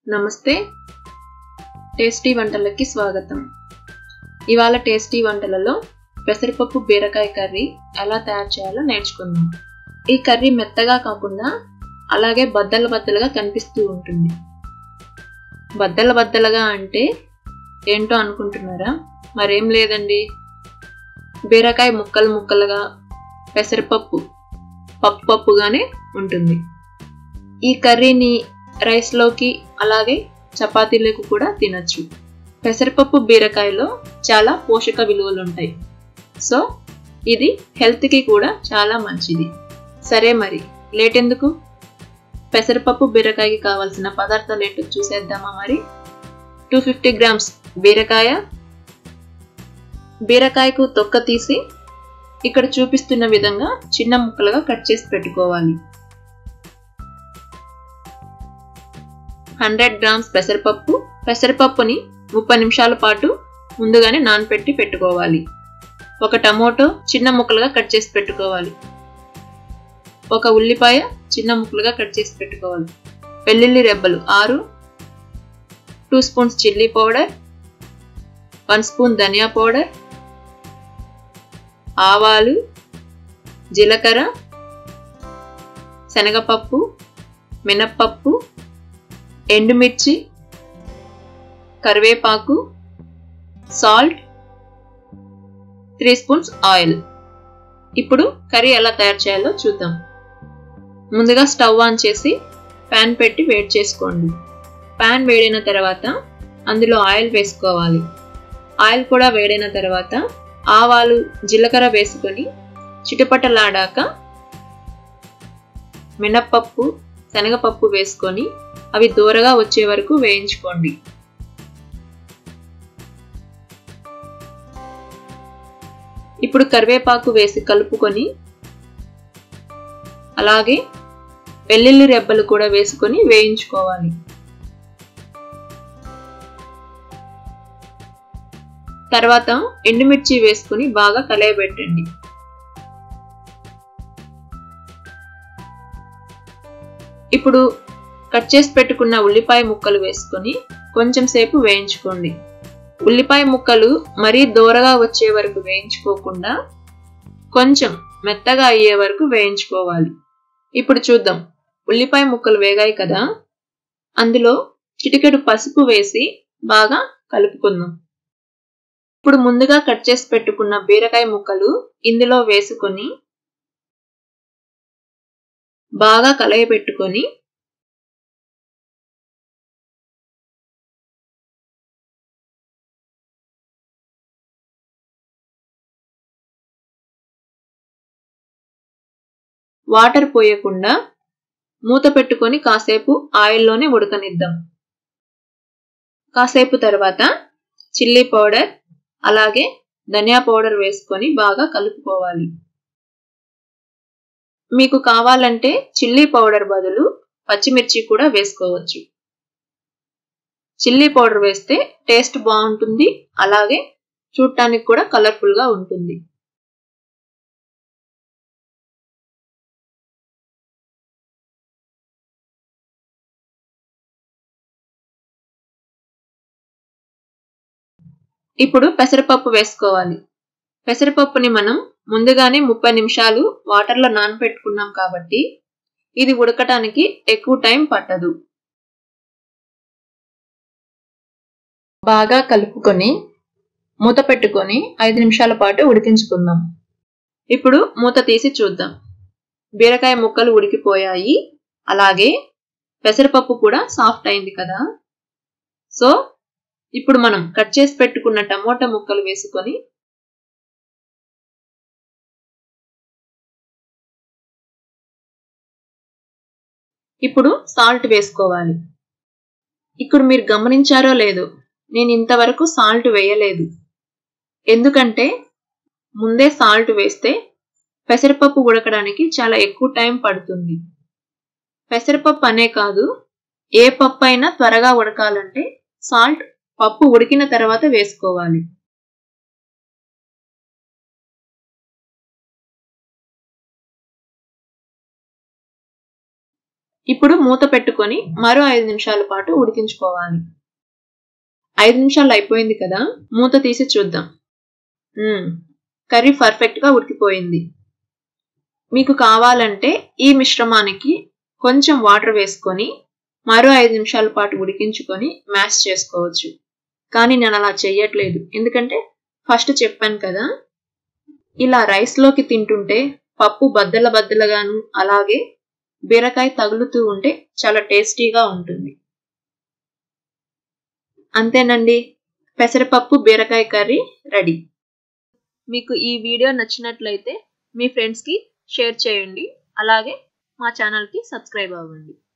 నమస్తే టేస్టీ వంటలకి స్వాగతం ఇవాళ టేస్టీ వంటలలో పెసరపప్పు బీరకాయ కర్రీ ఎలా తయారు చేయాలో నేర్చుకుందాం ఈ కర్రీ మెత్తగా కాకుండా అలాగే బద్దల బద్దలుగా కనిపిస్తూ ఉంటుంది బద్దల బద్దలుగా అంటే ఏంటో అనుకుంటున్నారా మరేం లేదండి బీరకాయ ముక్కలు ముక్కలుగా పెసరపప్పు పప్పు పప్పుగానే ఉంటుంది ఈ కర్రీని రైస్లోకి అలాగే చపాతీలకు కూడా తినచ్చు పెసరపప్పు బీరకాయలో చాలా పోషక విలువలు ఉంటాయి సో ఇది హెల్త్కి కూడా చాలా మంచిది సరే మరి లేట్ ఎందుకు పెసరపప్పు బీరకాయకి కావాల్సిన పదార్థాలు ఏంటో చూసేద్దామా మరి టూ ఫిఫ్టీ గ్రామ్స్ బీరకాయ బీరకాయకు తొక్క తీసి ఇక్కడ చూపిస్తున్న విధంగా చిన్న ముక్కలుగా కట్ చేసి పెట్టుకోవాలి హండ్రెడ్ గ్రామ్స్ పెసరపప్పు పెసరపప్పుని ముప్పై నిమిషాల పాటు ముందుగానే నానపెట్టి పెట్టుకోవాలి ఒక టమోటో చిన్న ముక్కలుగా కట్ చేసి పెట్టుకోవాలి ఒక ఉల్లిపాయ చిన్న ముక్కలుగా కట్ చేసి పెట్టుకోవాలి వెల్లుల్లి రెబ్బలు ఆరు two spoons chilli powder one spoon ధనియా పౌడర్ ఆవాలు జీలకర్ర శనగపప్పు మినప్పప్పు ఎండుమిర్చి కరివేపాకు సాల్ట్ త్రీ స్పూన్స్ ఆయిల్ ఇప్పుడు కర్రీ ఎలా తయారు చేయాలో చూద్దాం ముందుగా స్టవ్ ఆన్ చేసి ప్యాన్ పెట్టి వేడి చేసుకోండి ప్యాన్ వేడైన తర్వాత అందులో ఆయిల్ వేసుకోవాలి ఆయిల్ కూడా వేడైన తర్వాత ఆవాలు జీలకర్ర వేసుకొని చిటపటలాడాక మినప్పప్పు శనగపప్పు వేసుకొని అవి దూరగా వచ్చే వరకు వేయించుకోండి ఇప్పుడు కరివేపాకు వేసి కలుపుకొని అలాగే వెల్లుల్లి రెబ్బలు కూడా వేసుకొని వేయించుకోవాలి తర్వాత ఎండుమిర్చి వేసుకుని బాగా కలయబెట్టండి ఇప్పుడు కట్ చేసి పెట్టుకున్న ఉల్లిపాయ ముక్కలు వేసుకొని కొంచెం సేపు వేయించుకోండి ఉల్లిపాయ ముక్కలు మరీ దూరగా వచ్చే వరకు వేయించుకోకుండా కొంచెం మెత్తగా అయ్యే వరకు వేయించుకోవాలి ఇప్పుడు చూద్దాం ఉల్లిపాయ ముక్కలు వేగాయి కదా అందులో చిటికెడు పసుపు వేసి బాగా కలుపుకుందాం ఇప్పుడు ముందుగా కట్ చేసి పెట్టుకున్న బీరకాయ ముక్కలు ఇందులో వేసుకొని బాగా కలయపెట్టుకొని వాటర్ పోయకుండా మూత పెట్టుకొని కాసేపు ఆయిల్లోనే ఉడకనిద్దాం కాసేపు తర్వాత చిల్లీ పౌడర్ అలాగే ధనియా పౌడర్ వేసుకొని బాగా కలుపుకోవాలి మీకు కావాలంటే చిల్లీ పౌడర్ బదులు పచ్చిమిర్చి కూడా వేసుకోవచ్చు చిల్లీ పౌడర్ వేస్తే టేస్ట్ బాగుంటుంది అలాగే చూడటానికి కూడా కలర్ఫుల్గా ఉంటుంది ఇప్పుడు పెసరపప్పు వేసుకోవాలి పెసరపప్పుని మనం ముందుగానే ముప్పై నిమిషాలు వాటర్లో నానబెట్టుకున్నాం కాబట్టి ఇది ఉడకటానికి ఎక్కువ టైం పట్టదు బాగా కలుపుకొని మూత పెట్టుకొని ఐదు నిమిషాల పాటు ఉడికించుకుందాం ఇప్పుడు మూత తీసి చూద్దాం బీరకాయ ముక్కలు ఉడికిపోయాయి అలాగే పెసరపప్పు కూడా సాఫ్ట్ అయింది కదా సో ఇప్పుడు మనం కట్ చేసి పెట్టుకున్న టమోటా ముక్కలు వేసుకొని ఇప్పుడు సాల్ట్ వేసుకోవాలి ఇప్పుడు మీరు గమనించారో లేదో నేను ఇంతవరకు సాల్ట్ వేయలేదు ఎందుకంటే ముందే సాల్ట్ వేస్తే పెసరపప్పు ఉడకడానికి చాలా ఎక్కువ టైం పడుతుంది పెసరపప్పు అనే కాదు ఏ పప్పు అయినా త్వరగా ఉడకాలంటే సాల్ట్ పప్పు ఉడికిన తర్వాత వేసుకోవాలి ఇప్పుడు మూత పెట్టుకొని మరో ఐదు నిమిషాల పాటు ఉడికించుకోవాలి ఐదు నిమిషాలు అయిపోయింది కదా మూత తీసి చూద్దాం కర్రీ పర్ఫెక్ట్గా ఉడికిపోయింది మీకు కావాలంటే ఈ మిశ్రమానికి కొంచెం వాటర్ వేసుకొని మరో ఐదు నిమిషాల పాటు ఉడికించుకొని మ్యాష్ చేసుకోవచ్చు కానీ నేను అలా చెయ్యట్లేదు ఎందుకంటే ఫస్ట్ చెప్పాను కదా ఇలా రైస్లోకి తింటుంటే పప్పు బద్దల బద్దలుగాను అలాగే బీరకాయ తగులుతూ ఉంటే చాలా టేస్టీగా ఉంటుంది అంతేనండి పెసరపప్పు బీరకాయ కర్రీ రెడీ మీకు ఈ వీడియో నచ్చినట్లయితే మీ ఫ్రెండ్స్కి షేర్ చేయండి అలాగే మా ఛానల్కి సబ్స్క్రైబ్ అవ్వండి